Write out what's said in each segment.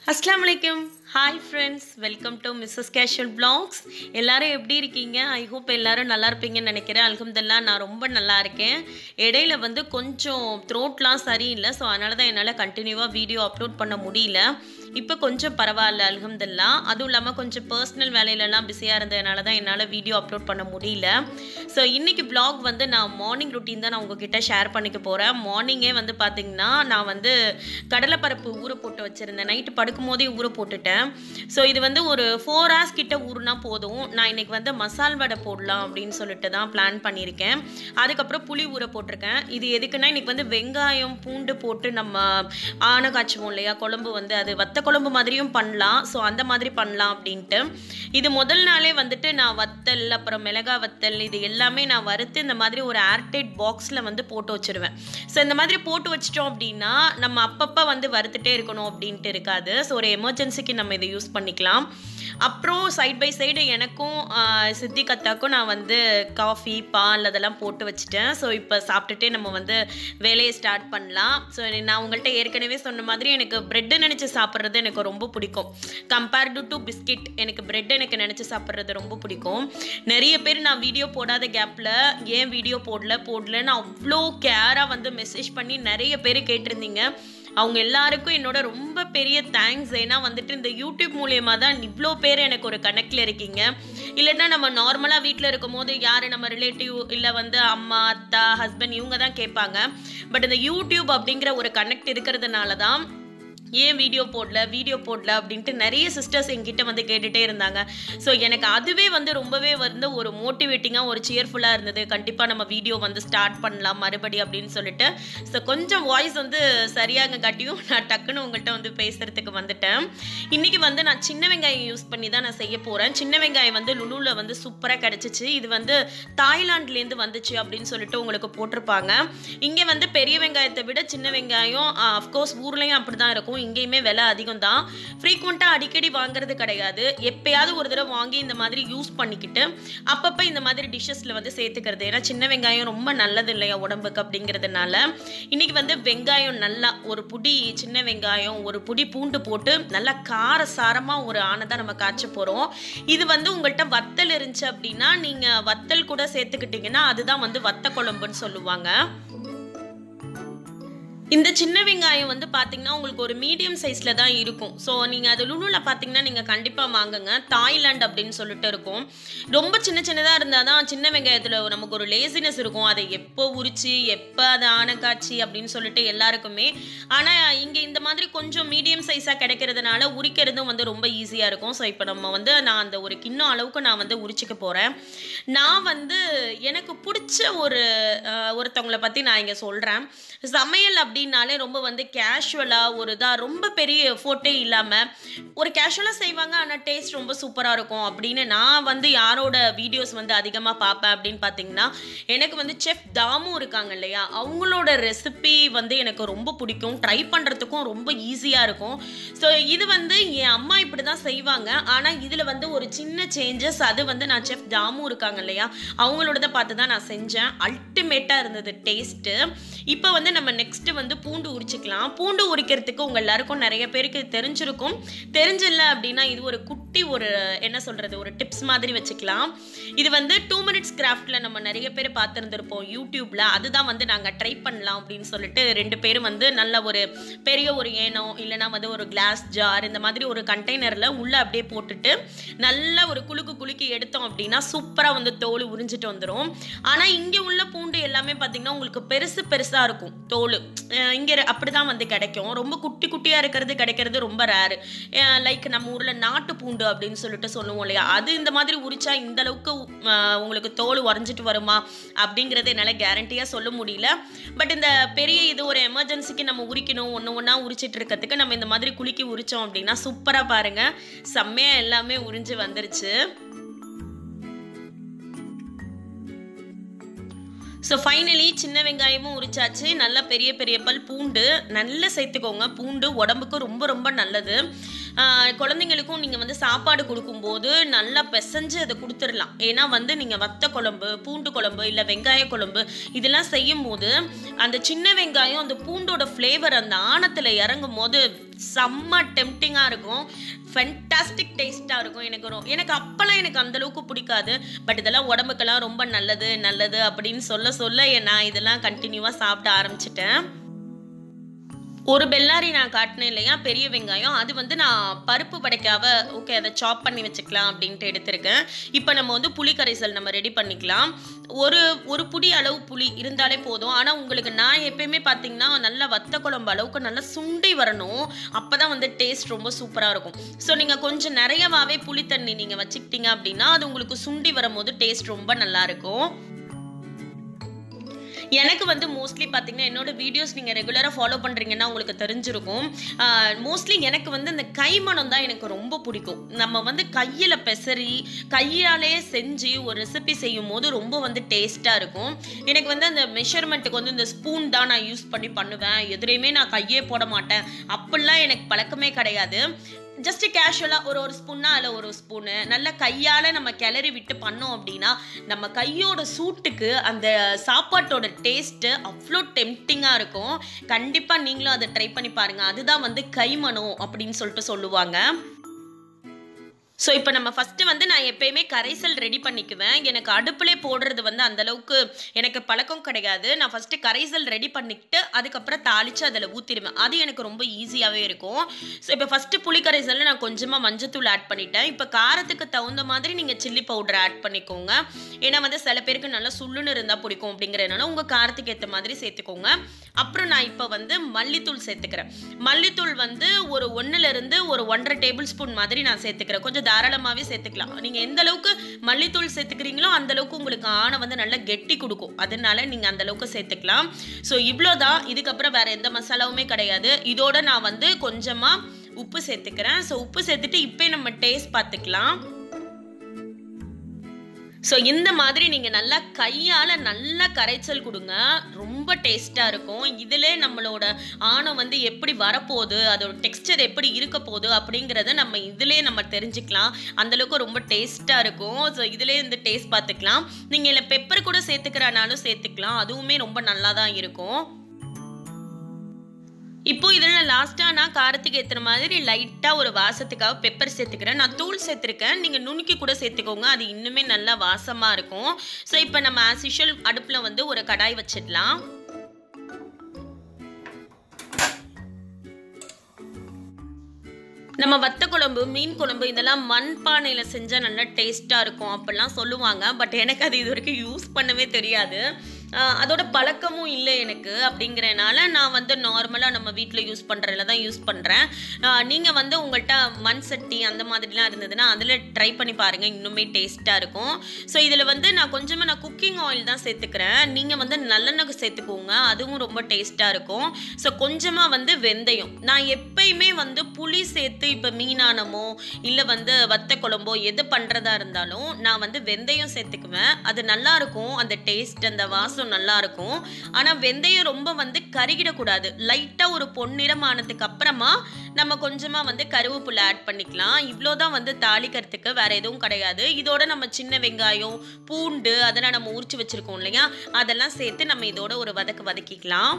அஸ்லாம் வலைக்கம் hi friends welcome to Mrs casual vlogs எல்லாரும் எப்படி இருக்கீங்க ஐ ஹோப் எல்லாரும் நல்லா இருப்பீங்கன்னு நினைக்கிறேன் அல்ஹம்துல்லா நான் ரொம்ப நல்லா இருக்கேன் இடையில வந்து கொஞ்சம் த்ரோட்லாம் சரியில்லை ஸோ அதனால தான் என்னால் கண்டினியூவாக வீடியோ அப்லோட் பண்ண முடியல இப்போ கொஞ்சம் பரவாயில்ல அல்ஹம்துல்லா அதுவும் இல்லாமல் கொஞ்சம் பர்சனல் வேலையிலலாம் பிஸியாக இருந்ததுனால தான் என்னால் வீடியோ அப்லோட் பண்ண முடியல ஸோ இன்றைக்கி vlog வந்து நான் மார்னிங் ரொட்டீன் தான் நான் உங்ககிட்ட ஷேர் பண்ணிக்க போகிறேன் மார்னிங்கே வந்து பார்த்திங்கன்னா நான் வந்து கடலைப்பருப்பு ஊற போட்டு வச்சுருந்தேன் நைட்டு படுக்கும் போதே ஊற போட்டுட்டேன் ஸோ இது வந்து ஒரு ஃபோர் ஹவர்ஸ் கிட்ட ஊறுனா போதும் நான் இன்னைக்கு வந்து மசால் வடை போடலாம் அப்படின்னு சொல்லிட்டு தான் பிளான் பண்ணியிருக்கேன் அதுக்கப்புறம் புளி ஊற போட்டிருக்கேன் இது எதுக்குன்னா இன்னைக்கு வந்து வெங்காயம் பூண்டு போட்டு நம்ம ஆனை காய்ச்சுவோம் இல்லையா குழம்பு வந்து அது வத்த குழம்பு மாதிரியும் பண்ணலாம் ஸோ அந்த மாதிரி பண்ணலாம் அப்படின்ட்டு இது முதல் நாளே வந்துட்டு நான் வத்தல் அப்புறம் மிளகா வத்தல் இது எல்லாமே நான் வறுத்து இந்த மாதிரி ஒரு ஏர்டைட் பாக்ஸில் வந்து போட்டு வச்சிருவேன் ஸோ இந்த மாதிரி போட்டு வச்சிட்டோம் அப்படின்னா நம்ம அப்பப்போ வந்து வறுத்துட்டே இருக்கணும் அப்படின்ட்டு இருக்காது ஸோ ஒரு எமர்ஜென்சிக்கு நம்ம இதை யூஸ் பண்ணிக்கலாம் அப்புறம் சைட் பை சைடு எனக்கும் ஆஹ், சித்தி கத்தாக்கும் நான் வந்து காஃபி பால் அதெல்லாம் போட்டு வச்சுட்டேன் ஸோ இப்போ சாப்பிட்டுட்டே நம்ம வந்து வேலையை ஸ்டார்ட் பண்ணலாம் ஸோ நான் உங்கள்கிட்ட ஏற்கனவே சொன்ன மாதிரி எனக்கு பிரெட்டு நினச்சி சாப்பிட்றது எனக்கு ரொம்ப பிடிக்கும் கம்பேர்டு டு பிஸ்கெட் எனக்கு பிரெட் எனக்கு நினச்சி சாப்பிட்றது ரொம்ப பிடிக்கும் நிறைய பேர் நான் வீடியோ போடாத கேப்பில் ஏன் வீடியோ போடல போடலன்னு அவ்வளோ கேராக வந்து மெசேஜ் பண்ணி நிறைய பேர் கேட்டிருந்தீங்க அவங்க எல்லாருக்கும் என்னோட ரொம்ப பெரிய தேங்க்ஸ் ஏன்னா வந்துட்டு இந்த யூடியூப் மூலியமாக தான் இவ்வளோ பேர் எனக்கு ஒரு கனெக்டில் இருக்கீங்க இல்லைன்னா நம்ம நார்மலாக வீட்டில் இருக்கும் போது யார் நம்ம ரிலேட்டிவ் இல்லை வந்து அம்மா அத்தா ஹஸ்பண்ட் இவங்க தான் கேட்பாங்க பட் இந்த யூடியூப் அப்படிங்கிற ஒரு கனெக்ட் இருக்கிறதுனால தான் ஏன் வீடியோ போடல வீடியோ போடல அப்படின்ட்டு நிறைய சிஸ்டர்ஸ் என்கிட்ட வந்து கேட்டுகிட்டே இருந்தாங்க ஸோ எனக்கு அதுவே வந்து ரொம்பவே வந்து ஒரு மோட்டிவேட்டிங்காக ஒரு சியர்ஃபுல்லாக இருந்தது கண்டிப்பாக நம்ம வீடியோ வந்து ஸ்டார்ட் பண்ணலாம் மறுபடி அப்படின்னு சொல்லிட்டு ஸோ கொஞ்சம் வாய்ஸ் வந்து சரியாக காட்டியும் நான் டக்குன்னு உங்கள்கிட்ட வந்து பேசுகிறதுக்கு வந்துட்டேன் இன்றைக்கி வந்து நான் சின்ன வெங்காயம் யூஸ் பண்ணி தான் நான் செய்ய போகிறேன் சின்ன வெங்காயம் வந்து லுலுவில் வந்து சூப்பராக கிடச்சிச்சு இது வந்து தாய்லாண்ட்லேருந்து வந்துச்சு அப்படின்னு சொல்லிட்டு உங்களுக்கு போட்டிருப்பாங்க இங்கே வந்து பெரிய வெங்காயத்தை விட சின்ன வெங்காயம் அஃப்கோர்ஸ் ஊர்லேயும் அப்படி தான் இருக்கும் இங்கேயுமே விலை அதிகம் தான் ஃப்ரீக்வெண்ட்டாக அடிக்கடி வாங்குறது கிடையாது எப்பயாவது ஒரு தடவை வாங்கி இந்த மாதிரி யூஸ் பண்ணிக்கிட்டு அப்பப்போ இந்த மாதிரி டிஷ்ஷஸில் வந்து சேர்த்துக்கிறது ஏன்னா சின்ன வெங்காயம் ரொம்ப நல்லது இல்லையா உடம்புக்கு அப்படிங்கிறதுனால இன்னைக்கு வந்து வெங்காயம் நல்லா ஒரு புடி சின்ன வெங்காயம் ஒரு புடி பூண்டு போட்டு நல்லா கார சாரமாக ஒரு ஆனை தான் நம்ம காய்ச்ச போகிறோம் இது வந்து உங்கள்கிட்ட வத்தல் இருந்துச்சு அப்படின்னா நீங்கள் வத்தல் கூட சேர்த்துக்கிட்டிங்கன்னா அதுதான் வந்து வத்த குழம்புன்னு சொல்லுவாங்க இந்த சின்ன வெங்காயம் வந்து பார்த்தீங்கன்னா உங்களுக்கு ஒரு மீடியம் சைஸில் தான் இருக்கும் ஸோ நீங்கள் அது லுலுவில் பார்த்தீங்கன்னா நீங்கள் கண்டிப்பாக வாங்குங்க தாய்லாந்து அப்படின்னு சொல்லிட்டு இருக்கும் ரொம்ப சின்ன சின்னதாக இருந்தால் தான் சின்ன வெங்காயத்தில் நமக்கு ஒரு லேசினஸ் இருக்கும் அதை எப்போ உரிச்சு எப்போ அதை ஆனக்காய்ச்சி அப்படின்னு சொல்லிட்டு எல்லாருக்குமே ஆனால் இங்கே இந்த மாதிரி கொஞ்சம் மீடியம் சைஸாக கிடைக்கிறதுனால உரிக்கிறதும் வந்து ரொம்ப ஈஸியாக இருக்கும் ஸோ இப்போ நம்ம வந்து நான் அந்த ஒரு கிண்ணம் அளவுக்கு நான் வந்து உரிச்சிக்க போகிறேன் நான் வந்து எனக்கு பிடிச்ச ஒரு அஹ், ஒருத்தவங்களை பற்றி நான் இங்கே சொல்கிறேன் சமையல் அப்படின்னாலே ரொம்ப வந்து கேஷுவலாக ஒரு இதாக ரொம்ப பெரிய எஃபோர்ட்டே இல்லாமல் ஒரு கேஷுவலாக செய்வாங்க ஆனால் டேஸ்ட் ரொம்ப சூப்பராக இருக்கும் அப்படின்னு நான் வந்து யாரோட வீடியோஸ் வந்து அதிகமாக பார்ப்பேன் அப்படின்னு பார்த்தீங்கன்னா எனக்கு வந்து செஃப் தாமு இருக்காங்க இல்லையா அவங்களோட ரெசிபி வந்து எனக்கு ரொம்ப பிடிக்கும் ட்ரை பண்ணுறதுக்கும் ரொம்ப ஈஸியாக இருக்கும் ஸோ இது வந்து என் அம்மா இப்படி தான் செய்வாங்க ஆனால் இதில் வந்து ஒரு சின்ன சேஞ்சஸ் அது வந்து நான் செஃப் தாமு இருக்காங்க இல்லையா அவங்களோடத பார்த்து தான் நான் செஞ்சேன் அல்டிமேட்டாக இருந்தது டேஸ்ட்டு இப்போ வந்து நம்ம நெக்ஸ்ட்டு வந்து பூண்டு உரிச்சுக்கலாம் பூண்டு உரிக்கிறதுக்கு உங்கள் எல்லாருக்கும் நிறைய பேருக்கு தெரிஞ்சிருக்கும் தெரிஞ்சில்ல அப்படின்னா இது ஒரு குட்டி ஒரு என்ன சொல்கிறது ஒரு டிப்ஸ் மாதிரி வச்சுக்கலாம் இது வந்து டூ மினிட்ஸ் கிராஃப்டில் நம்ம நிறைய பேர் பார்த்துருந்துருப்போம் யூடியூப்பில் அதுதான் வந்து நாங்கள் ட்ரை பண்ணலாம் அப்படின்னு சொல்லிட்டு ரெண்டு பேரும் வந்து நல்ல ஒரு பெரிய ஒரு ஏனோ இல்லைனா வந்து ஒரு கிளாஸ் ஜார் இந்த மாதிரி ஒரு கண்டெய்னரில் உள்ளே அப்படியே போட்டுட்டு நல்ல ஒரு குலுக்கு குலுக்கி எடுத்தோம் அப்படின்னா சூப்பராக வந்து தோல் உறிஞ்சிட்டு வந்துடும் ஆனால் இங்கே உள்ள பூண்டு எல்லாமே பார்த்தீங்கன்னா உங்களுக்கு பெருசு பெருசாக இருக்கும் தோல் இங்கே அப்படி தான் வந்து கிடைக்கும் ரொம்ப குட்டி குட்டியாக இருக்கிறது கிடைக்கிறது ரொம்ப ரேரு லைக் நம்ம ஊரில் நாட்டு பூண்டு அப்படின்னு சொல்லிட்டு சொல்லுவோம் இல்லையா அது இந்த மாதிரி உரிச்சா இந்த அளவுக்கு அஹ், உங்களுக்கு தோல் உறைஞ்சிட்டு வருமா அப்படிங்கிறது என்னால் கேரண்டியாக சொல்ல முடியல பட் இந்த பெரிய இது ஒரு எமர்ஜென்சிக்கு நம்ம உரிக்கணும் ஒன்று ஒன்றா உரிச்சிட்டு இருக்கிறதுக்கு நம்ம இந்த மாதிரி குலுக்கி உரிச்சோம் அப்படின்னா சூப்பராக பாருங்கள் செம்மையாக எல்லாமே உறிஞ்சு வந்துருச்சு ஸோ ஃபைனலி சின்ன வெங்காயமும் உரிச்சாச்சு நல்ல பெரிய பெரிய பல் பூண்டு நல்லா சேர்த்துக்கோங்க பூண்டு உடம்புக்கு ரொம்ப ரொம்ப நல்லது ஆஹ் குழந்தைங்களுக்கும் நீங்கள் வந்து சாப்பாடு கொடுக்கும்போது நல்லா பிசைஞ்சு அதை கொடுத்துடலாம் ஏன்னா வந்து நீங்கள் வத்த குழம்பு பூண்டு குழம்பு இல்லை வெங்காய குழம்பு இதெல்லாம் செய்யும் போது அந்த சின்ன வெங்காயம் அந்த பூண்டோட ஃப்ளேவர் அந்த ஆணத்தில் இறங்கும் போது செம்ம டெம்டிங்காக இருக்கும் ஃபென்டாஸ்டிக் டேஸ்ட்டாக இருக்கும் எனக்கு ரொ- எனக்கு அப்போல்லாம் எனக்கு அந்த அளவுக்கு பிடிக்காது பட் இதெல்லாம் உடம்புக்கெல்லாம் ரொம்ப நல்லது நல்லது அப்படின்னு சொல்ல சொல்ல நான் இதெல்லாம் கண்டினியூவாக சாப்பிட ஆரம்பிச்சிட்டேன் ஒரு பெல்லாரி நான் காட்டினேன் இல்லையா பெரிய வெங்காயம் அது வந்து நான் பருப்பு படைக்காவ ஓகே அதை சாப் பண்ணி வச்சுக்கலாம் அப்படின்ட்டு எடுத்திருக்கேன் இப்போ நம்ம வந்து புளி கரைசல் நம்ம ரெடி பண்ணிக்கலாம் ஒரு ஒரு புடி அளவு புளி இருந்தாலே போதும் ஆனால் உங்களுக்கு நான் எப்பயுமே பார்த்தீங்கன்னா நல்லா வத்த குழம்பு அளவுக்கு நல்லா சுண்டி வரணும் அப்போ தான் வந்து டேஸ்ட் ரொம்ப சூப்பராக இருக்கும் ஸோ நீங்கள் கொஞ்சம் நிறையவாவே புளி தண்ணி நீங்கள் வச்சுக்கிட்டீங்க அப்படின்னா அது உங்களுக்கு சுண்டி வரும்போது டேஸ்ட் ரொம்ப நல்லா இருக்கும் எனக்கு வந்து மோஸ்ட்லி பார்த்தீங்கன்னா என்னோட வீடியோஸ் நீங்கள் ரெகுலராக ஃபாலோ பண்ணுறீங்கன்னா உங்களுக்கு தெரிஞ்சிருக்கும் மோஸ்ட்லி எனக்கு வந்து இந்த கைமணம் தான் எனக்கு ரொம்ப பிடிக்கும் நம்ம வந்து கையில் பெசரி கையாலே செஞ்சு ஒரு ரெசிபி செய்யும் போது ரொம்ப வந்து டேஸ்ட்டாக இருக்கும் எனக்கு வந்து அந்த மெஷர்மெண்ட்டுக்கு வந்து இந்த ஸ்பூன் தான் நான் யூஸ் பண்ணி பண்ணுவேன் எதுலேயுமே நான் கையே போட மாட்டேன் அப்படிலாம் எனக்கு பழக்கமே கிடையாது ஜஸ்ட் கேஷுவலாக ஒரு ஒரு ஸ்பூன்னா அதில் ஒரு ஸ்பூனு நல்ல கையால் நம்ம கிளறி விட்டு பண்ணோம் அப்படின்னா நம்ம கையோட சூட்டுக்கு அந்த சாப்பாட்டோட டேஸ்ட்டு அவ்வளோ டெம்டிங்காக இருக்கும் கண்டிப்பாக நீங்களும் அதை ட்ரை பண்ணி பாருங்கள் அதுதான் வந்து கைமணம் அப்படின்னு சொல்லிட்டு சொல்லுவாங்க ஸோ இப்போ நம்ம ஃபஸ்ட்டு வந்து நான் எப்பயுமே கரைசல் ரெடி பண்ணிக்குவேன் எனக்கு அடுப்புலே போடுறது வந்து அந்த அளவுக்கு எனக்கு பழக்கம் கிடையாது நான் ஃபஸ்ட்டு கரைசல் ரெடி பண்ணிக்கிட்டு அதுக்கப்புறம் தாளித்து அதில் ஊற்றிடுவேன் அது எனக்கு ரொம்ப ஈஸியாகவே இருக்கும் ஸோ இப்போ ஃபஸ்ட்டு புளி கரைசலில் நான் கொஞ்சமாக மஞ்சத்தூள் ஆட் பண்ணிட்டேன் இப்போ காரத்துக்கு தகுந்த மாதிரி நீங்கள் சில்லி பவுடர் ஆட் பண்ணிக்கோங்க ஏன்னா வந்து சில பேருக்கு நல்லா சுள்ளுன்னு இருந்தால் பிடிக்கும் அப்படிங்கிறதுனால உங்கள் காரத்துக்கு ஏற்ற மாதிரி சேர்த்துக்கோங்க அப்புறம் நான் இப்போ வந்து மல்லித்தூள் சேர்த்துக்கிறேன் மல்லித்தூள் வந்து ஒரு ஒன்றுலேருந்து ஒரு ஒன்றரை டேபிள் ஸ்பூன் மாதிரி நான் சேர்த்துக்கிறேன் கொஞ்சம் தாராளமாகவே சேர்த்துக்கலாம் நீங்கள் எந்த அளவுக்கு மல்லித்தூள் சேர்த்துக்கிறீங்களோ அந்த அளவுக்கு உங்களுக்கு ஆணை வந்து நல்லா கெட்டி கொடுக்கும் அதனால நீங்கள் அந்த அளவுக்கு சேர்த்துக்கலாம் ஸோ இவ்வளோதான் இதுக்கப்புறம் வேற எந்த மசாலாவுமே கிடையாது இதோட நான் வந்து கொஞ்சமாக உப்பு சேர்த்துக்கிறேன் ஸோ உப்பு சேர்த்துட்டு இப்போ நம்ம டேஸ்ட் பார்த்துக்கலாம் ஸோ இந்த மாதிரி நீங்கள் நல்லா கையால் நல்லா கரைச்சல் கொடுங்க ரொம்ப டேஸ்ட்டாக இருக்கும் இதிலே நம்மளோட ஆணம் வந்து எப்படி வரப்போகுது அதோட டெக்ஸ்டர் எப்படி இருக்க போகுது அப்படிங்கிறத நம்ம இதிலே நம்ம தெரிஞ்சுக்கலாம் அந்தளவுக்கு ரொம்ப டேஸ்ட்டாக இருக்கும் ஸோ இதிலே இந்த டேஸ்ட் பார்த்துக்கலாம் நீங்கள் இல்லை பெப்பர் கூட சேர்த்துக்கிறனாலும் சேர்த்துக்கலாம் அதுவுமே ரொம்ப நல்லா தான் இருக்கும் இப்போ இதில் லாஸ்ட்டாக நான் காரத்துக்கு ஏற்றுற மாதிரி லைட்டாக ஒரு வாசத்துக்காக பெப்பர் சேர்த்துக்கிறேன் நான் தூள் சேர்த்துருக்கேன் நீங்கள் நுணுக்கி கூட சேர்த்துக்கோங்க அது இன்னுமே நல்லா வாசமாக இருக்கும் ஸோ இப்போ நம்ம ஆஸ் யூஷுவல் அடுப்பில் வந்து ஒரு கடாய் வச்சிடலாம் நம்ம வத்த குழம்பு மீன் குழம்பு இதெல்லாம் மண் பானையில் செஞ்சால் நல்லா டேஸ்ட்டாக இருக்கும் அப்படிலாம் சொல்லுவாங்க பட் எனக்கு அது இது வரைக்கும் யூஸ் பண்ணவே தெரியாது ஆஹ் அதோட பழக்கமும் இல்லை எனக்கு அப்படிங்கிறனால நான் வந்து நார்மலாக நம்ம வீட்டில் யூஸ் பண்ணுறதுல தான் யூஸ் பண்ணுறேன் நீங்கள் வந்து உங்கள்கிட்ட மண் சட்டி அந்த மாதிரிலாம் இருந்ததுன்னா அதில் ட்ரை பண்ணி பாருங்கள் இன்னுமே டேஸ்ட்டாக இருக்கும் ஸோ இதில் வந்து நான் கொஞ்சமாக நான் குக்கிங் ஆயில் தான் சேர்த்துக்கிறேன் நீங்கள் வந்து நல்லெண்ணெய் சேர்த்துக்கோங்க அதுவும் ரொம்ப டேஸ்ட்டாக இருக்கும் ஸோ கொஞ்சமாக வந்து வெந்தயம் நான் எப்பயுமே வந்து புளி சேர்த்து இப்போ மீனானமோ இல்லை வந்து வத்த குழம்போ எது பண்ணுறதா இருந்தாலும் நான் வந்து வெந்தயம் சேர்த்துக்குவேன் அது நல்லா இருக்கும் அந்த டேஸ்ட் அந்த வாசம் நல்லா இருக்கும் ஆனால் வெந்தயம் ரொம்ப வந்து கருகிடக்கூடாது லைட்டாக ஒரு பொன்னிறம் ஆனதுக்கு அப்புறமா நம்ம கொஞ்சமாக வந்து கருவேப்பிலை ஆட் பண்ணிக்கலாம் இவ்வளோதான் வந்து தாளிக்கிறதுக்கு வேற எதுவும் கிடையாது இதோட நம்ம சின்ன வெங்காயம் பூண்டு அதெல்லாம் நம்ம உரிச்சு வச்சிருக்கோம் இல்லையா அதெல்லாம் சேர்த்து நம்ம இதோட ஒரு வதக்கு வதக்கிக்கலாம்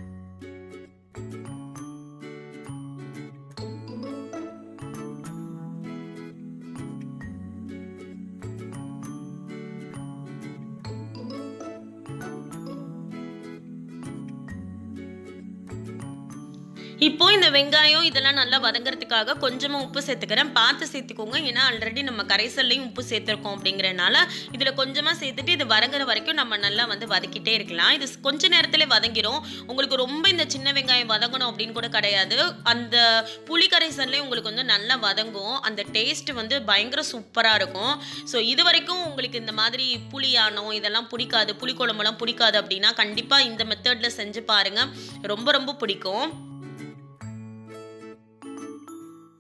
இப்போ இந்த வெங்காயம் இதெல்லாம் நல்லா வதங்குறதுக்காக கொஞ்சமாக உப்பு சேர்த்துக்கிறேன் பார்த்து சேர்த்துக்கோங்க ஏன்னா ஆல்ரெடி நம்ம கரைசல்லையும் உப்பு சேர்த்துருக்கோம் அப்படிங்கிறனால இதில் கொஞ்சமாக சேர்த்துட்டு இது வதங்குற வரைக்கும் நம்ம நல்லா வந்து வதக்கிட்டே இருக்கலாம் இது கொஞ்ச நேரத்தில் வதங்கிரும் உங்களுக்கு ரொம்ப இந்த சின்ன வெங்காயம் வதங்கணும் அப்படின்னு கூட கிடையாது அந்த புளி கரைசல்லே உங்களுக்கு வந்து நல்லா வதங்கும் அந்த டேஸ்ட் வந்து பயங்கர சூப்பராக இருக்கும் ஸோ இது வரைக்கும் உங்களுக்கு இந்த மாதிரி புளியானம் இதெல்லாம் பிடிக்காது புளி குழம்புலாம் பிடிக்காது அப்படின்னா கண்டிப்பாக இந்த மெத்தடில் செஞ்சு பாருங்கள் ரொம்ப ரொம்ப பிடிக்கும்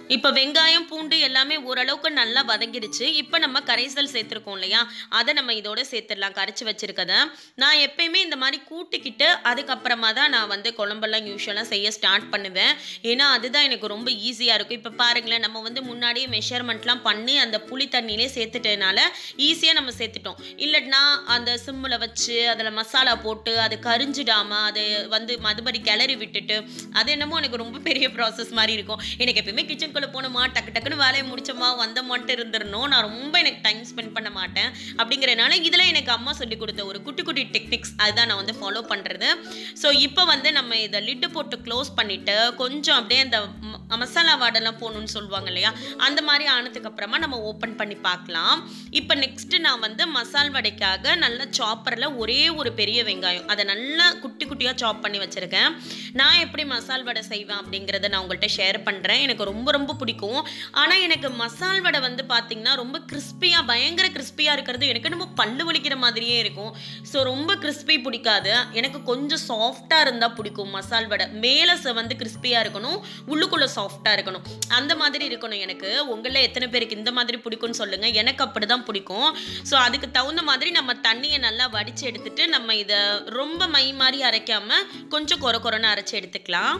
இப்போ வெங்காயம் பூண்டு எல்லாமே ஓரளவுக்கு நல்லா வதங்கிடுச்சு இப்போ நம்ம கரைசல் சேர்த்துருக்கோம் இல்லையா அதை நம்ம இதோட சேர்த்துடலாம் கரைச்சி வச்சிருக்கத நான் எப்பயுமே இந்த மாதிரி கூட்டிக்கிட்டு அதுக்கப்புறமா தான் நான் வந்து குழம்பெல்லாம் யூஸ்வலாக செய்ய ஸ்டார்ட் பண்ணுவேன் ஏன்னா அதுதான் எனக்கு ரொம்ப ஈஸியாக இருக்கும் இப்போ பாருங்களேன் நம்ம வந்து முன்னாடியே மெஷர்மெண்ட்லாம் பண்ணி அந்த புளி தண்ணியிலே சேர்த்துட்டதுனால ஈஸியாக நம்ம சேர்த்துட்டோம் இல்லைன்னா அந்த சிம்மில் வச்சு அதில் மசாலா போட்டு அது கரிஞ்சிடாமல் அது வந்து மதுபடி கிளறி விட்டுட்டு அது என்னமோ எனக்கு ரொம்ப பெரிய ப்ராசஸ் மாதிரி இருக்கும் எனக்கு எப்பயுமே கிச்சனுக்குள்ளே போனோமா டக்கு டக்குன்னு வேலையை முடிச்சோமா வந்தோமான்ட்டு இருந்துடணும் நான் ரொம்ப எனக்கு டைம் ஸ்பெண்ட் பண்ண மாட்டேன் அப்படிங்கிறனால இதில் எனக்கு அம்மா சொல்லி கொடுத்த ஒரு குட்டி குட்டி டெக்னிக்ஸ் அதுதான் நான் வந்து ஃபாலோ பண்ணுறது ஸோ இப்போ வந்து நம்ம இதை லிட்டு போட்டு க்ளோஸ் பண்ணிவிட்டு கொஞ்சம் அப்படியே அந்த ம- மசாலா வாடெல்லாம் போகணும்னு சொல்லுவாங்க இல்லையா அந்த மாதிரி ஆனதுக்கு அப்புறமா நம்ம ஓப்பன் பண்ணி பார்க்கலாம் இப்போ நெக்ஸ்ட்டு நான் வந்து மசால் வடைக்காக நல்ல சாப்பரில் ஒரே ஒரு பெரிய வெங்காயம் அதை நல்லா குட்டி குட்டியாக சாப் பண்ணி வச்சுருக்கேன் நான் எப்படி மசால் வடை செய்வேன் அப்படிங்கிறத நான் உங்கள்கிட்ட ஷேர் பண்ணுறேன் எனக்கு ரொம்ப ரொம்ப பிடிக்கும் ஆனால் எனக்கு மசால் வடை வந்து பார்த்திங்கன்னா ரொம்ப கிறிஸ்பியாக பயங்கர கிறிஸ்பியாக இருக்கிறது எனக்கு நம்ம பல்லு வலிக்கிற மாதிரியே இருக்கும் ஸோ ரொம்ப கிறிஸ்பி பிடிக்காது எனக்கு கொஞ்சம் சாஃப்டாக இருந்தால் பிடிக்கும் மசால் வடை மேலே ச- வந்து கிறிஸ்பியாக இருக்கணும் உள்ளுக்குள்ளே சாஃப்டாக இருக்கணும் அந்த மாதிரி இருக்கணும் எனக்கு உங்களில் எத்தனை பேருக்கு இந்த மாதிரி பிடிக்கும்னு சொல்லுங்கள் எனக்கு அப்படி தான் பிடிக்கும் ஸோ அதுக்கு தகுந்த மாதிரி நம்ம தண்ணியை நல்லா வடித்து எடுத்துட்டு நம்ம இதை ரொம்ப மை மாதிரி அரைக்காம கொஞ்சம் கொர கொரன்னு அரைச்சி எடுத்துக்கலாம்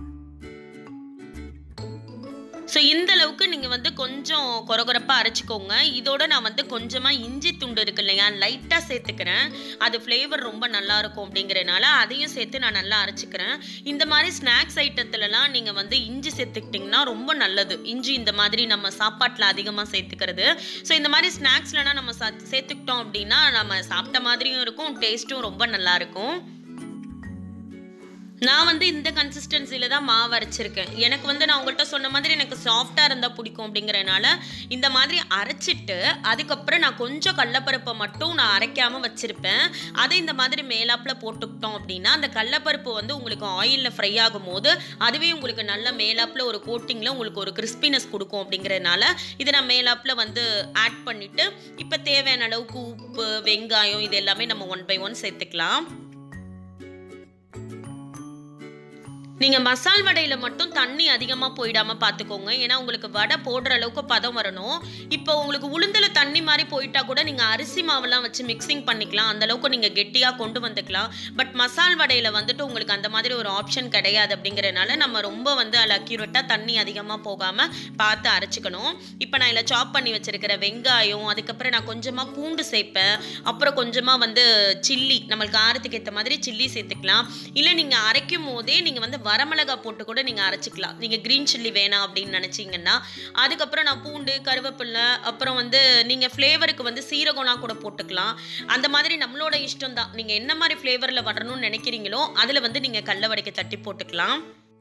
ஸோ இந்த அளவுக்கு நீங்கள் வந்து கொஞ்சம் கொரகொரப்பாக அரைச்சிக்கோங்க இதோட நான் வந்து கொஞ்சமாக இஞ்சி துண்டு இருக்கு இல்லையா லைட்டாக சேர்த்துக்கிறேன் அது ஃப்ளேவர் ரொம்ப நல்லா இருக்கும் அப்படிங்கிறனால அதையும் சேர்த்து நான் நல்லா அரைச்சிக்கிறேன் இந்த மாதிரி ஸ்நாக்ஸ் ஐட்டத்துலலாம் நீங்கள் வந்து இஞ்சி சேர்த்துக்கிட்டிங்கன்னா ரொம்ப நல்லது இஞ்சி இந்த மாதிரி நம்ம சாப்பாட்டில் அதிகமாக சேர்த்துக்கிறது ஸோ இந்த மாதிரி ஸ்நாக்ஸ்லலாம் நம்ம சா சேர்த்துக்கிட்டோம் அப்படின்னா நம்ம சாப்பிட்ட மாதிரியும் இருக்கும் டேஸ்ட்டும் ரொம்ப நல்லா இருக்கும் நான் வந்து இந்த கன்சிஸ்டன்சில தான் மாவு அரைச்சிருக்கேன் எனக்கு வந்து நான் உங்கள்கிட்ட சொன்ன மாதிரி எனக்கு சாஃப்டாக இருந்தால் பிடிக்கும் அப்படிங்கிறனால இந்த மாதிரி அரைச்சிட்டு அதுக்கப்புறம் நான் கொஞ்சம் கடலப்பருப்பை மட்டும் நான் அரைக்காமல் வச்சுருப்பேன் அதை இந்த மாதிரி மேலாப்பில் போட்டுக்கிட்டோம் அப்படின்னா அந்த கடலப்பருப்பு வந்து உங்களுக்கு ஆயிலில் ஃப்ரை ஆகும் போது அதுவே உங்களுக்கு நல்ல மேலாப்பில் ஒரு கோட்டிங்கில் உங்களுக்கு ஒரு கிறிஸ்பினஸ் கொடுக்கும் அப்படிங்கிறதுனால இதை நான் மேலாப்பில் வந்து ஆட் பண்ணிவிட்டு இப்போ தேவையான அளவுக்கு உப்பு வெங்காயம் இது எல்லாமே நம்ம ஒன் பை ஒன் சேர்த்துக்கலாம் நீங்கள் மசால் வடையில் மட்டும் தண்ணி அதிகமாக போயிடாமல் பார்த்துக்கோங்க ஏன்னா உங்களுக்கு வடை போடுற அளவுக்கு பதம் வரணும் இப்போ உங்களுக்கு உளுந்தில் தண்ணி மாதிரி போயிட்டா கூட நீங்கள் அரிசி மாவெல்லாம் வச்சு மிக்சிங் பண்ணிக்கலாம் அந்த அளவுக்கு நீங்கள் கெட்டியாக கொண்டு வந்துக்கலாம் பட் மசால் வடையில் வந்துட்டு உங்களுக்கு அந்த மாதிரி ஒரு ஆப்ஷன் கிடையாது அப்படிங்கிறனால நம்ம ரொம்ப வந்து அதில் அக்யூரேட்டாக தண்ணி அதிகமாக போகாமல் பார்த்து அரைச்சிக்கணும் இப்போ நான் இதில் சாப் பண்ணி வச்சிருக்கிற வெங்காயம் அதுக்கப்புறம் நான் கொஞ்சமாக பூண்டு சேர்ப்பேன் அப்புறம் கொஞ்சமாக வந்து சில்லி நம்மளுக்கு காரத்துக்கு ஏற்ற மாதிரி சில்லி சேர்த்துக்கலாம் இல்லை நீங்கள் அரைக்கும் போதே நீங்கள் வந்து வரமிளகா போட்டு கூட நீங்கள் அரைச்சிக்கலாம் நீங்கள் க்ரீன் சில்லி வேணாம் அப்படின்னு நினச்சிங்கன்னா அதுக்கப்புறம் நான் பூண்டு கருவேப்பிலை அப்புறம் வந்து நீங்கள் ஃப்ளேவருக்கு வந்து சீரகம்லாம் கூட போட்டுக்கலாம் அந்த மாதிரி நம்மளோட இஷ்டம் தான் நீங்கள் என்ன மாதிரி ஃப்ளேவரில் வரணும்னு நினைக்கிறீங்களோ அதில் வந்து நீங்கள் கடல வடைக்கு தட்டி போட்டுக்கலாம்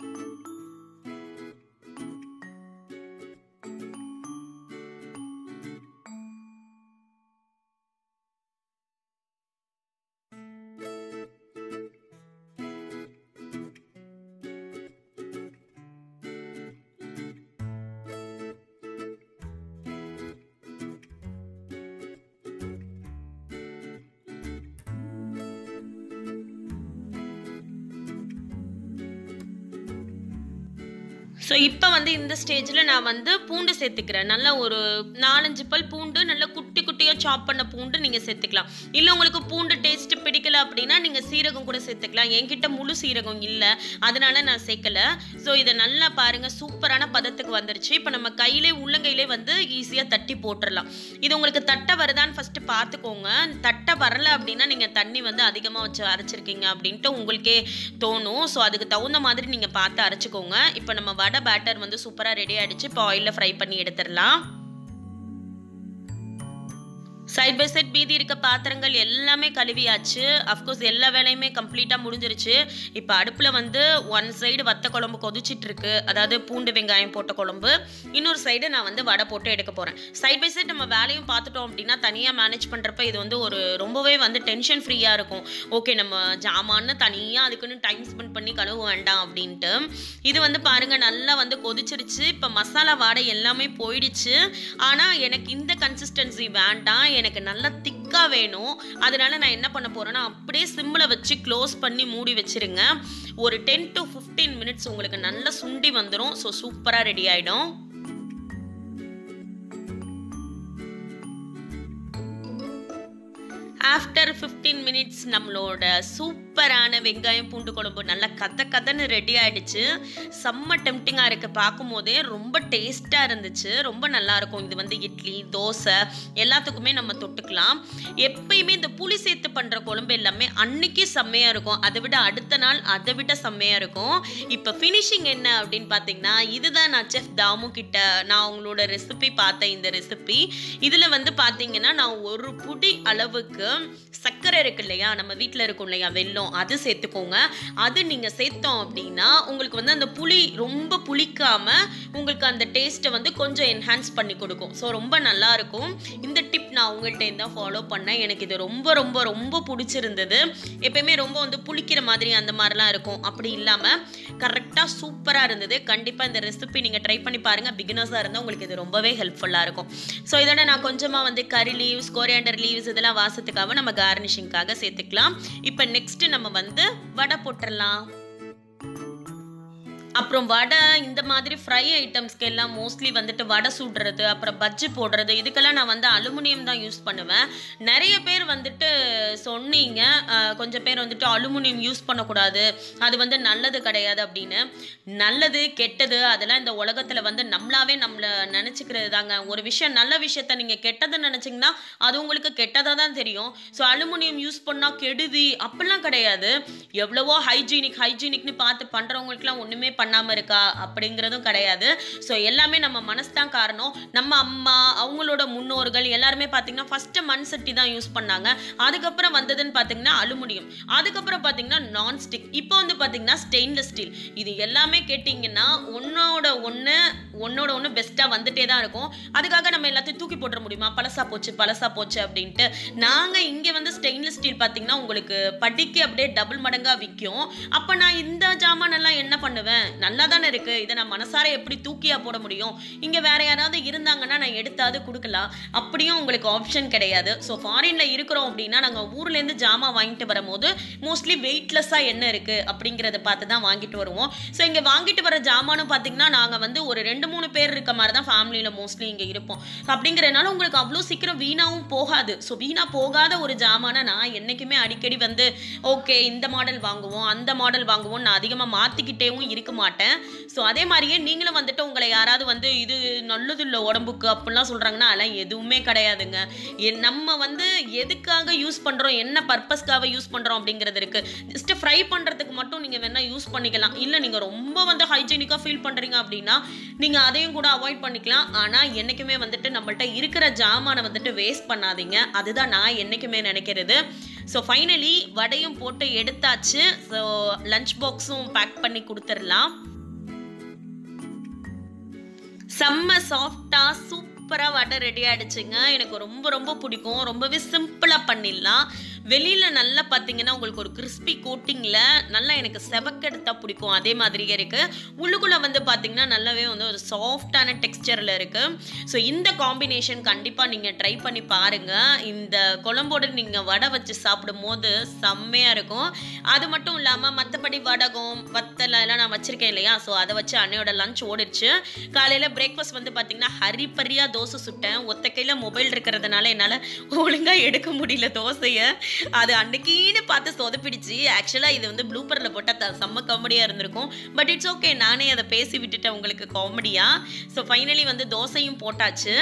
ஸோ இப்போ வந்து இந்த ஸ்டேஜில் நான் வந்து பூண்டு சேர்த்துக்கிறேன் நல்ல ஒரு நாலஞ்சு பல் பூண்டு நல்ல குட்டி குட்டியாக சாப் பண்ண பூண்டு நீங்கள் சேர்த்துக்கலாம் இல்லை உங்களுக்கு பூண்டு டேஸ்ட்டு பிடிக்கல அப்படின்னா நீங்கள் சீரகம் கூட சேர்த்துக்கலாம் என்கிட்ட முழு சீரகம் இல்லை அதனால நான் சேர்க்கல ஸோ இதை நல்லா பாருங்கள் சூப்பரான பதத்துக்கு வந்துருச்சு இப்போ நம்ம கையிலே உள்ளங்கையிலே வந்து ஈஸியாக தட்டி போட்டுடலாம் இது உங்களுக்கு தட்டை வருதான்னு ஃபஸ்ட்டு பார்த்துக்கோங்க தட்டை வரல அப்படின்னா நீங்கள் தண்ணி வந்து அதிகமாக வச்சு அரைச்சிருக்கீங்க அப்படின்ட்டு உங்களுக்கே தோணும் ஸோ அதுக்கு தகுந்த மாதிரி நீங்கள் பார்த்து அரைச்சிக்கோங்க இப்போ நம்ம வடை பேட்டர் வந்து சூப்பராக ரெடி ஆயிடுச்சு இப்போ ஆயிலில் ஃப்ரை பண்ணி எடுத்துடலாம் சைட் பை சைட் மீதி இருக்க பாத்திரங்கள் எல்லாமே கழுவியாச்சு அஃப்கோர்ஸ் எல்லா வேலையுமே கம்ப்ளீட்டாக முடிஞ்சிருச்சு இப்போ அடுப்பில் வந்து ஒன் சைடு வத்த குழம்பு கொதிச்சிட்டு இருக்கு அதாவது பூண்டு வெங்காயம் போட்ட குழம்பு இன்னொரு சைடு நான் வந்து வடை போட்டு எடுக்க போகிறேன் சைட் பை சைட் நம்ம வேலையும் பார்த்துட்டோம் அப்படின்னா தனியாக மேனேஜ் பண்ணுறப்ப இது வந்து ஒரு ரொம்பவே வந்து டென்ஷன் ஃப்ரீயாக இருக்கும் ஓகே நம்ம ஜாமான்னு தனியாக அதுக்குன்னு டைம் ஸ்பெண்ட் பண்ணி கழுவ வேண்டாம் அப்படின்ட்டு இது வந்து பாருங்க நல்லா வந்து கொதிச்சிருச்சு இப்போ மசாலா வாடை எல்லாமே போயிடுச்சு ஆனால் எனக்கு இந்த கன்சிஸ்டன்சி வேண்டாம் எனக்கு நல்லா திக்காக வேணும் அதனால நான் என்ன பண்ண போறேன்னா அப்படியே சிம்மில் வச்சு க்ளோஸ் பண்ணி மூடி வச்சிருங்க ஒரு டென் டு ஃபிஃப்டீன் மினிட்ஸ் உங்களுக்கு நல்லா சுண்டி வந்துடும் ஸோ சூப்பராக ரெடி ஆகிடும் ஆஃப்டர் ஃபிஃப்டீன் மினிட்ஸ் நம்மளோட சூப்பரான வெங்காயம் பூண்டு குழம்பு நல்லா கத்த கதன்னு ரெடி ஆயிடுச்சு செம்ம டெம்டிங்காக இருக்குது பார்க்கும்போதே ரொம்ப டேஸ்ட்டாக இருந்துச்சு ரொம்ப நல்லா இருக்கும் இது வந்து இட்லி தோசை எல்லாத்துக்குமே நம்ம தொட்டுக்கலாம் எப்பயுமே இந்த புளி சேர்த்து பண்ணுற குழம்பு எல்லாமே அன்னைக்கு செம்மையாக இருக்கும் அதை விட அடுத்த நாள் அதை விட செம்மையாக இருக்கும் இப்போ ஃபினிஷிங் என்ன அப்படின்னு பார்த்தீங்கன்னா இதுதான் நான் செஃப் தாமு கிட்ட நான் உங்களோட ரெசிபி பார்த்தேன் இந்த ரெசிபி இதில் வந்து பார்த்தீங்கன்னா நான் ஒரு புடி அளவுக்கு சர்க்கரை இருக்கு இல்லையா நம்ம வீட்டில் இருக்கும் இல்லையா வெல்லம் அது சேர்த்துக்கோங்க அது நீங்கள் சேர்த்தோம் அப்படின்னா உங்களுக்கு வந்து அந்த புளி ரொம்ப புளிக்காம உங்களுக்கு அந்த டேஸ்ட்டை வந்து கொஞ்சம் என்ஹான்ஸ் பண்ணி கொடுக்கும் ஸோ ரொம்ப நல்லா இருக்கும் இந்த டிப் நான் உங்கள்கிட்ட தான் ஃபாலோ பண்ணேன் எனக்கு இது ரொம்ப ரொம்ப ரொம்ப பிடிச்சிருந்தது எப்பயுமே ரொம்ப வந்து புளிக்கிற மாதிரி அந்த மாதிரிலாம் இருக்கும் அப்படி இல்லாமல் கரெக்டாக சூப்பராக இருந்தது கண்டிப்பாக இந்த ரெசிபி நீங்கள் ட்ரை பண்ணி பாருங்கள் பிகினர்ஸாக இருந்தால் உங்களுக்கு இது ரொம்பவே ஹெல்ப்ஃபுல்லாக இருக்கும் ஸோ இதோட நான் கொஞ்சமாக வந்து கறி லீவ்ஸ் கோரியாண்டர் லீவ்ஸ் இதெல்லாம் வாசத்துக்காக நம்ம கார்னிஷிங்காக சேர்த்துக்கலாம் இப்போ நெக்ஸ்ட் நம்ம வந்து வடை போட்டுடலாம் அப்புறம் வடை இந்த மாதிரி ஃப்ரை ஐட்டம்ஸ்க்கு எல்லாம் மோஸ்ட்லி வந்துட்டு வடை சுடுறது அப்புறம் பஜ்ஜி போடுறது இதுக்கெல்லாம் நான் வந்து அலுமினியம் தான் யூஸ் பண்ணுவேன் நிறைய பேர் வந்துட்டு சொன்னீங்க அஹ், கொஞ்சம் பேர் வந்துட்டு அலுமினியம் யூஸ் பண்ணக்கூடாது அது வந்து நல்லது கிடையாது அப்படின்னு நல்லது கெட்டது அதெல்லாம் இந்த உலகத்தில் வந்து நம்மளாவே நம்மளை நினச்சிக்கிறது தாங்க ஒரு விஷயம் நல்ல விஷயத்த நீங்கள் கெட்டதை நினச்சிங்கன்னா அது உங்களுக்கு கெட்டதாக தான் தெரியும் ஸோ அலுமினியம் யூஸ் பண்ணால் கெடுதி அப்படிலாம் கிடையாது எவ்வளவோ ஹைஜீனிக் ஹைஜீனிக்னு பார்த்து பண்ணுறவங்களுக்குலாம் ஒன்றுமே பண்ணாமல் இருக்கா அப்படிங்கிறதும் கிடையாது ஸோ எல்லாமே நம்ம மனசு தான் காரணம் நம்ம அம்மா அவங்களோட முன்னோர்கள் எல்லாருமே பார்த்தீங்கன்னா ஃபஸ்ட்டு மண் சட்டி தான் யூஸ் பண்ணாங்க அதுக்கப்புறம் வந்ததுன்னு பார்த்தீங்கன்னா அலுமினியம் அதுக்கப்புறம் பார்த்தீங்கன்னா நான்ஸ்டிக் இப்போ வந்து பார்த்தீங்கன்னா ஸ்டெயின்லெஸ் ஸ்டீல் இது எல்லாமே கேட்டிங்கன்னா ஒன்னோட ஒன்று ஒன்னோட ஒன்று பெஸ்ட்டாக வந்துட்டே தான் இருக்கும் அதுக்காக நம்ம எல்லாத்தையும் தூக்கி போட்டுற முடியுமா பழசா போச்சு பழசா போச்சு அப்படின்ட்டு நாங்கள் இங்கே வந்து ஸ்டெயின்லெஸ் ஸ்டீல் பார்த்தீங்கன்னா உங்களுக்கு படிக்கு அப்படியே டபுள் மடங்காக விற்கும் அப்போ நான் இந்த ஜாமானெல்லாம் என்ன பண்ணுவேன் நல்லா தானே இருக்குது இதை நான் மனசார எப்படி தூக்கியா போட முடியும் இங்கே வேற யாராவது இருந்தாங்கன்னா நான் எடுத்தாவது கொடுக்கலாம் அப்படியும் உங்களுக்கு ஆப்ஷன் கிடையாது ஸோ ஃபாரினில் இருக்கிறோம் அப்படின்னா நாங்கள் ஊர்லேருந்து ஜாமான் வாங்கிட்டு வரும்போது மோஸ்ட்லி வெயிட்லெஸ்ஸாக என்ன இருக்குது அப்படிங்கிறத பார்த்து தான் வாங்கிட்டு வருவோம் ஸோ இங்கே வாங்கிட்டு வர ஜாமானும் பார்த்தீங்கன்னா நாங்கள் வந்து ஒரு ரெண்டு மூணு பேர் இருக்க மாதிரி தான் ஃபேமிலியில் மோஸ்ட்லி இங்கே இருப்போம் அப்படிங்கிறனால உங்களுக்கு அவ்வளோ சீக்கிரம் வீணாவும் போகாது ஸோ வீணாக போகாத ஒரு ஜாமானை நான் என்றைக்குமே அடிக்கடி வந்து ஓகே இந்த மாடல் வாங்குவோம் அந்த மாடல் வாங்குவோம் நான் அதிகமாக மாற்றிக்கிட்டேவும் இருக்க மாட்டேன் ஸோ அதே மாதிரியே நீங்களும் வந்துட்டு உங்களை யாராவது வந்து இது நல்லது இல்லை உடம்புக்கு அப்படிலாம் சொல்கிறாங்கன்னா அதெல்லாம் எதுவுமே கிடையாதுங்க எ- நம்ம வந்து எதுக்காக யூஸ் பண்ணுறோம் என்ன பர்பஸ்க்காக யூஸ் பண்ணுறோம் அப்படிங்கிறது இருக்குது ஜஸ்ட் ஃப்ரை பண்ணுறதுக்கு மட்டும் நீங்கள் வேணால் யூஸ் பண்ணிக்கலாம் இல்லை நீங்கள் ரொம்ப வந்து ஹைஜீனிக்காக ஃபீல் பண்ணுறீங்க அப்படின்னா நீங்கள் அதையும் கூட அவாய்ட் பண்ணிக்கலாம் ஆனால் என்றைக்குமே வந்துட்டு நம்மள்ட்ட இருக்கிற ஜாமானை வந்துட்டு வேஸ்ட் பண்ணாதீங்க அதுதான் நான் என்றைக்குமே நினைக்கிறது ஸோ ஃபைனலி வடையும் போட்டு எடுத்தாச்சு ஸோ லஞ்ச் பாக்ஸும் பேக் பண்ணி கொடுத்துடலாம் செம்ம சாஃப்டா சூப்பரா வடை ரெடி ஆயிடுச்சுங்க எனக்கு ரொம்ப ரொம்ப பிடிக்கும் ரொம்பவே சிம்பிளா பண்ணிடலாம் வெளியில நல்லா பார்த்தீங்கன்னா உங்களுக்கு ஒரு கிறிஸ்பி கோட்டிங்ல நல்லா எனக்கு செவக்கெடுத்தா பிடிக்கும் அதே மாதிரியே இருக்கு உள்ளுக்குள்ள வந்து பார்த்தீங்கன்னா நல்லாவே வந்து ஒரு சாஃப்டான டெக்ஸ்டர்ல இருக்கு ஸோ இந்த காம்பினேஷன் கண்டிப்பா நீங்க ட்ரை பண்ணி பாருங்க இந்த குழம்போட நீங்க வடை வச்சு சாப்பிடும் போது செம்மையா இருக்கும் அது மட்டும் இல்லாம மற்றபடி வடகம் வத்தல் எல்லாம் நான் வச்சிருக்கேன் இல்லையா ஸோ அதை வச்சு அன்னையோட லஞ்ச் ஓடிடுச்சு காலையில பிரேக்ஃபாஸ்ட் வந்து பார்த்தீங்கன்னா ஹரிப்பரியா தோசை சுட்டேன் ஒத்த கையில மொபைல் இருக்கிறதுனால என்னால் ஒழுங்கா எடுக்க முடியல தோசையை அது அன்னைக்கின்னு பார்த்து சொதப்பிடுச்சு ஆக்சுவலாக இது வந்து ப்ளூப்பரில் போட்டால் த செம்ம காமெடியாக இருந்திருக்கும் பட் இட்ஸ் ஓகே நானே அதை பேசி விட்டுட்டேன் உங்களுக்கு காமெடியாக ஸோ ஃபைனலி வந்து தோசையும் போட்டாச்சு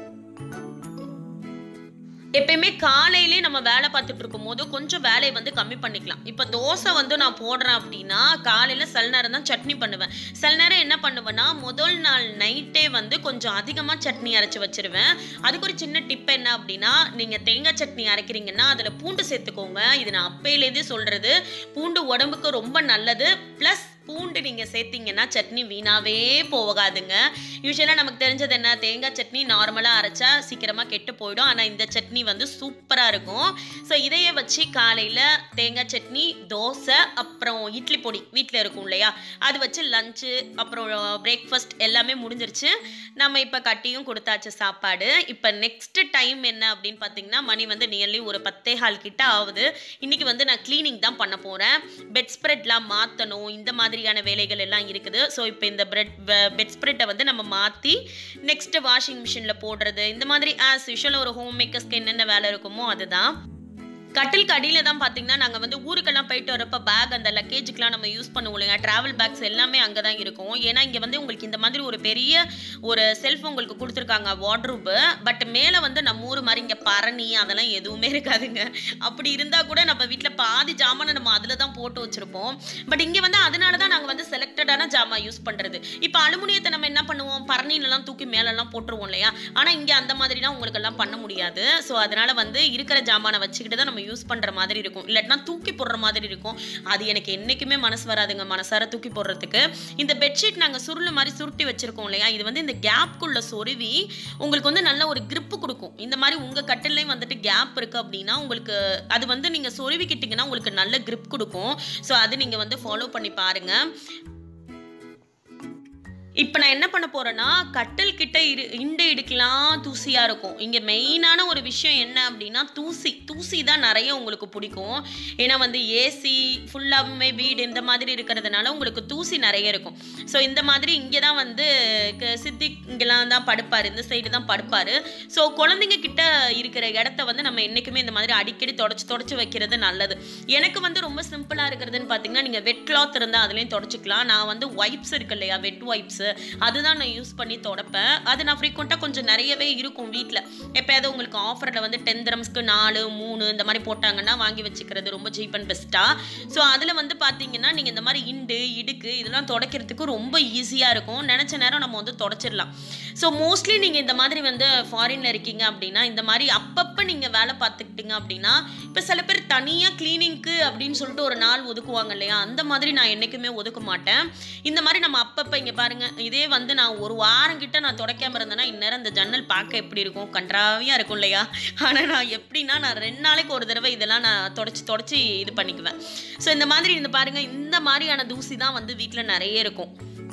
எப்பயுமே காலையிலே நம்ம வேலை பார்த்துட்டு இருக்கும்போது கொஞ்சம் வேலையை வந்து கம்மி பண்ணிக்கலாம் இப்போ தோசை வந்து நான் போடுறேன் அப்படின்னா காலையில் சில நேரம் தான் சட்னி பண்ணுவேன் சில நேரம் என்ன பண்ணுவேன்னா முதல் நாள் நைட்டே வந்து கொஞ்சம் அதிகமாக சட்னி அரைச்சி வச்சிருவேன் அதுக்கு ஒரு சின்ன டிப் என்ன அப்படின்னா நீங்கள் தேங்காய் சட்னி அரைக்கிறீங்கன்னா அதில் பூண்டு சேர்த்துக்கோங்க இது நான் அப்பையிலேருந்தே சொல்கிறது பூண்டு உடம்புக்கு ரொம்ப நல்லது ப்ளஸ் பூண்டு நீங்கள் சேர்த்தீங்கன்னா சட்னி வீணாவே போகாதுங்க யூஸ்வலாக நமக்கு தெரிஞ்சது என்ன தேங்காய் சட்னி நார்மலாக அரைச்சா சீக்கிரமாக கெட்டு போயிடும் ஆனால் இந்த சட்னி வந்து சூப்பராக இருக்கும் ஸோ இதையே வச்சு காலையில் தேங்காய் சட்னி தோசை அப்புறம் இட்லி பொடி வீட்டில் இருக்கும் இல்லையா அது வச்சு லஞ்சு அப்புறம் பிரேக்ஃபாஸ்ட் எல்லாமே முடிஞ்சிருச்சு நம்ம இப்போ கட்டியும் கொடுத்தாச்சு சாப்பாடு இப்போ நெக்ஸ்ட் டைம் என்ன அப்படின்னு பார்த்தீங்கன்னா மணி வந்து நியர்லி ஒரு பத்தே கால் கிட்ட ஆகுது இன்னைக்கு வந்து நான் க்ளீனிங் தான் பண்ண போகிறேன் பெட் ஸ்ப்ரெட்லாம் மாற்றணும் இந்த மாதிரியான வேலைகள் எல்லாம் இருக்குது ஸோ இப்போ இந்த பிரெட் பெட் ஸ்ப்ரெட்டை வந்து நம்ம மாற்றி நெக்ஸ்ட் வாஷிங் மிஷினில் போடுறது இந்த மாதிரி ஆஸ் யூஷுவல் ஒரு ஹோம் மேக்கர்ஸ்க்கு என்னென்ன வேலை இருக்குமோ அதுதான் கட்டிலுக்கு அடியில் தான் பார்த்தீங்கன்னா நாங்கள் வந்து ஊருக்கெல்லாம் போயிட்டு வரப்போ பேக் அந்த லக்கேஜுக்கெலாம் நம்ம யூஸ் பண்ணுவோம் இல்லையா ட்ராவல் பேக்ஸ் எல்லாமே அங்கே தான் இருக்கும் ஏன்னா இங்கே வந்து உங்களுக்கு இந்த மாதிரி ஒரு பெரிய ஒரு செல்ஃப் உங்களுக்கு கொடுத்துருக்காங்க வார்ட்ரூப்பு பட் மேலே வந்து நம்ம ஊர் மாதிரி இங்கே பரணி அதெல்லாம் எதுவுமே இருக்காதுங்க அப்படி இருந்தால் கூட நம்ம வீட்டில் பாதி ஜாமானை நம்ம அதில் தான் போட்டு வச்சுருப்போம் பட் இங்கே வந்து அதனால தான் நாங்கள் வந்து செலக்டடான ஜாமான் யூஸ் பண்ணுறது இப்போ அலுமினியத்தை நம்ம என்ன பண்ணுவோம் பரணிலலாம் தூக்கி மேலெல்லாம் போட்டுருவோம் இல்லையா ஆனால் இங்கே அந்த மாதிரிலாம் உங்களுக்கு எல்லாம் பண்ண முடியாது ஸோ அதனால வந்து இருக்கிற ஜாமானை வச்சுக்கிட்டு தான் நம்ம யூஸ் பண்ணுற மாதிரி இருக்கும் இல்லாட்டினா தூக்கி போடுற மாதிரி இருக்கும் அது எனக்கு என்றைக்குமே மனசு வராதுங்க மனசார தூக்கி போடுறதுக்கு இந்த பெட்ஷீட் நாங்கள் சுருள் மாதிரி சுருட்டி வச்சுருக்கோம் இல்லையா இது வந்து இந்த கேப்குள்ளே சொருவி உங்களுக்கு வந்து நல்ல ஒரு grip கொடுக்கும் இந்த மாதிரி உங்கள் கட்டிலையும் வந்துட்டு கேப் இருக்குது அப்படின்னா உங்களுக்கு அது வந்து நீங்கள் சொருவிக்கிட்டிங்கன்னா உங்களுக்கு நல்ல grip கொடுக்கும் ஸோ அது நீங்கள் வந்து ஃபாலோ பண்ணி பாருங்கள் இப்போ நான் என்ன பண்ண போறேன்னா கட்டில் கிட்ட இரு இண்டு இடுக்கெல்லாம் தூசியா இருக்கும் இங்க மெயினான ஒரு விஷயம் என்ன அப்படின்னா தூசி தூசி தான் நிறைய உங்களுக்கு பிடிக்கும் ஏன்னா வந்து ஏசி ஃபுல்லாகவுமே வீடு இந்த மாதிரி இருக்கிறதுனால உங்களுக்கு தூசி நிறைய இருக்கும் ஸோ இந்த மாதிரி இங்கே தான் வந்து க- சித்திக் இங்கெல்லாம் தான் படுப்பார் இந்த சைடு தான் படுப்பார் ஸோ குழந்தைங்க கிட்ட இருக்கிற இடத்த வந்து நம்ம என்றைக்குமே இந்த மாதிரி அடிக்கடி தொடச்சி தொடச்சி வைக்கிறது நல்லது எனக்கு வந்து ரொம்ப சிம்பிளாக இருக்கிறதுன்னு பார்த்தீங்கன்னா நீங்கள் வெட் கிளாத் இருந்தால் அதுலேயும் தொடச்சிக்கலாம் நான் வந்து வைப்ஸ் இருக்கு இல்லையா வெட் வைப்ஸு அதுதான் நான் யூஸ் பண்ணி தொடப்பேன் அது நான் ஃப்ரீக்வெண்ட்டாக கொஞ்சம் நிறையவே இருக்கும் வீட்டில் எப்போயாவது உங்களுக்கு ஆஃபரில் வந்து டென் திரம்ஸ்க்கு நாலு மூணு இந்த மாதிரி போட்டாங்கன்னா வாங்கி வச்சுக்கிறது ரொம்ப சீப் அண்ட் பெஸ்ட்டாக ஸோ அதில் வந்து பார்த்தீங்கன்னா நீங்கள் இந்த மாதிரி இண்டு இடுக்கு இதெல்லாம் துடைக்கிறதுக்கு ரொம்ப ஈஸியாக இருக்கும் நினச்ச நேரம் நம்ம வந்து தொடச்சிடலாம் ஸோ மோஸ்ட்லி நீங்கள் இந்த மாதிரி வந்து ஃபாரின்ல இருக்கீங்க அப்படின்னா இந்த மாதிரி அப்பப்போ நீங்கள் வேலை பார்த்துக்கிட்டீங்க அப்படின்னா இப்போ சில பேர் தனியாக க்ளீனிங்க்கு அப்படின்னு சொல்லிட்டு ஒரு நாள் ஒதுக்குவாங்க இல்லையா அந்த மாதிரி நான் என்றைக்குமே ஒதுக்க மாட்டேன் இந்த மாதிரி நம்ம அப்பப்போ இங்கே பாருங்க இதே வந்து நான் ஒரு வாரம் கிட்ட நான் துடைக்காம இருந்தேன்னா இந்நேரம் இந்த ஜன்னல் பார்க்க எப்படி இருக்கும் கன்றாவியாக இருக்கும் இல்லையா ஆனால் நான் எப்படின்னா நான் ரெண்டு நாளைக்கு ஒரு தடவை இதெல்லாம் நான் தொடச்சி தொடச்சி இது பண்ணிக்குவேன் ஸோ இந்த மாதிரி இந்த பாருங்க இந்த மாதிரியான தூசி தான் வந்து வீட்டில் நிறைய இருக்கும்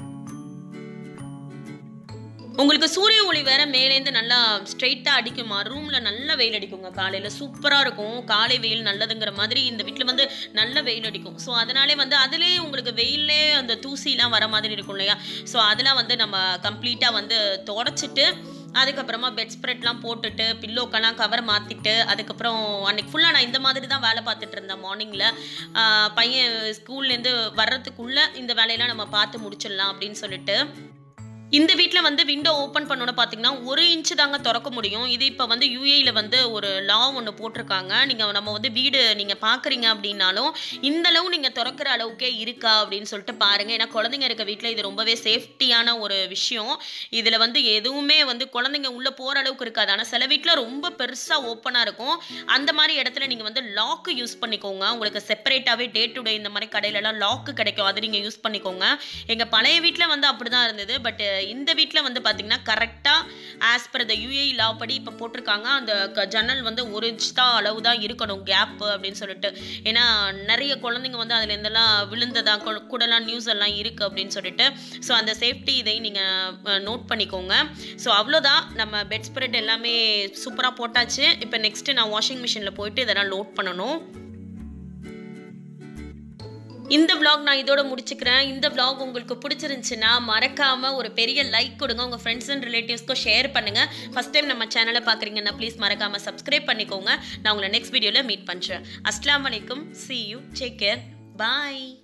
உங்களுக்கு சூரிய ஒளி வேற மேலேருந்து நல்லா ஸ்ட்ரைட்டாக அடிக்குமா ரூமில் நல்ல வெயில் அடிக்குங்க காலையில் சூப்பராக இருக்கும் காலை வெயில் நல்லதுங்கிற மாதிரி இந்த வீட்டில் வந்து நல்ல வெயில் அடிக்கும் ஸோ அதனாலே வந்து அதுலேயே உங்களுக்கு வெயிலே அந்த தூசிலாம் வர மாதிரி இருக்கும் இல்லையா ஸோ அதெல்லாம் வந்து நம்ம கம்ப்ளீட்டாக வந்து தொடச்சிட்டு அதுக்கப்புறமா பெட் ஸ்ப்ரெட்லாம் போட்டுட்டு பில்லோக்கெல்லாம் கவர் மாற்றிட்டு அதுக்கப்புறம் அன்னைக்கு ஃபுல்லாக நான் இந்த மாதிரி தான் வேலை பார்த்துட்டு இருந்தேன் மார்னிங்கில் பையன் ஸ்கூல்லேருந்து வர்றதுக்குள்ளே இந்த வேலையெல்லாம் நம்ம பார்த்து முடிச்சிடலாம் அப்படின்னு சொல்லிட்டு இந்த வீட்டில் வந்து விண்டோ ஓப்பன் பண்ணோன்னு பார்த்தீங்கன்னா ஒரு இன்ச்சு தாங்க திறக்க முடியும் இது இப்போ வந்து யூஏயில் வந்து ஒரு லா ஒன்று போட்டிருக்காங்க நீங்கள் நம்ம வந்து வீடு நீங்கள் பார்க்குறீங்க அப்படின்னாலும் இந்த அளவு நீங்கள் திறக்கிற அளவுக்கே இருக்கா அப்படின்னு சொல்லிட்டு பாருங்கள் ஏன்னா குழந்தைங்க இருக்க வீட்டில் இது ரொம்பவே சேஃப்டியான ஒரு விஷயம் இதில் வந்து எதுவுமே வந்து குழந்தைங்க உள்ளே போகிற அளவுக்கு இருக்காது ஆனால் சில வீட்டில் ரொம்ப பெருசாக ஓப்பனாக இருக்கும் அந்த மாதிரி இடத்துல நீங்கள் வந்து லாக்கு யூஸ் பண்ணிக்கோங்க உங்களுக்கு செப்பரேட்டாகவே டே டு டே இந்த மாதிரி கடையிலலாம் லாக்கு கிடைக்கும் அது நீங்கள் யூஸ் பண்ணிக்கோங்க எங்கள் பழைய வீட்டில் வந்து அப்படி தான் இருந்தது பட் இந்த வீட்டில் வந்து பார்த்தீங்கன்னா கரெக்டாக as per the UAE law படி இப்போ போட்டிருக்காங்க அந்த க- ஜன்னல் வந்து ஒரு இன்ச் தான் அளவு தான் இருக்கணும் கேப்பு அப்படின்னு சொல்லிட்டு ஏன்னா நிறைய குழந்தைங்க வந்து அதில் இருந்தெல்லாம் விழுந்ததா கு- கூடலாம் நியூஸ் எல்லாம் இருக்குது அப்படின்னு சொல்லிட்டு ஸோ அந்த சேஃப்டி இதை நீங்கள் நோட் பண்ணிக்கோங்க ஸோ அவ்வளோதான் நம்ம பெட் ஸ்ப்ரெட் எல்லாமே சூப்பராக போட்டாச்சு இப்போ நெக்ஸ்ட்டு நான் வாஷிங் மிஷினில் போயிட்டு இதெல்லாம் லோட் பண்ணணும் இந்த vlog நான் இதோட முடிச்சுக்கிறேன் இந்த vlog உங்களுக்கு பிடிச்சிருந்துச்சுன்னா மறக்காம ஒரு பெரிய லைக் கொடுங்க உங்க ஃப்ரெண்ட்ஸ் அண்ட் ரிலேட்டிவ்ஸ்க்கும் ஷேர் பண்ணுங்க ஃபர்ஸ்ட் டைம் நம்ம சேனலை பார்க்குறீங்கன்னா ப்ளீஸ் மறக்காம சப்ஸ்கிரைப் பண்ணிக்கோங்க நான் உங்களை நெக்ஸ்ட் வீடியோவில் மீட் பண்ணுறேன் அஸ்லாம் வலைக்கும் see you take care bye